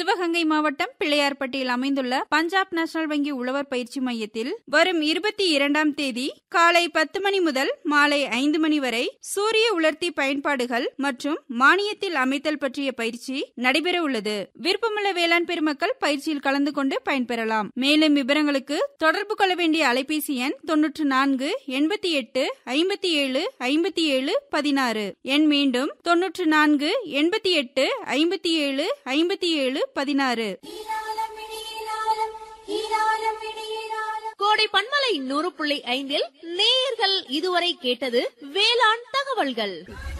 சிவகங்கை மாவட்டம் பிள்ளையார்பட்டியில் அமைந்துள்ள பஞ்சாப் நேஷனல் வங்கி உழவர் பயிற்சி மையத்தில் வரும் இருபத்தி இரண்டாம் தேதி காலை பத்து மணி முதல் மாலை ஐந்து மணி வரை சூரிய உலர்த்தி பயன்பாடுகள் மற்றும் மானியத்தில் அமைத்தல் பற்றிய பயிற்சி நடைபெற உள்ளது விருப்பமுள்ள வேளாண் பெருமக்கள் பயிற்சியில் கலந்து கொண்டு பயன்பெறலாம் மேலும் விவரங்களுக்கு தொடர்பு கொள்ள வேண்டிய அலைபேசி எண் தொன்னூற்று நான்கு எண்பத்தி எட்டு ஐம்பத்தி ஏழு ஐம்பத்தி ஏழு பதினாறு எண் மீண்டும் தொன்னூற்று நான்கு எண்பத்தி எட்டு ஐம்பத்தி ஏழு ஐம்பத்தி ஏழு பதினாறு கோடை பண்பலை நூறு புள்ளி ஐந்தில் நேயர்கள் இதுவரை கேட்டது வேளாண் தகவல்கள்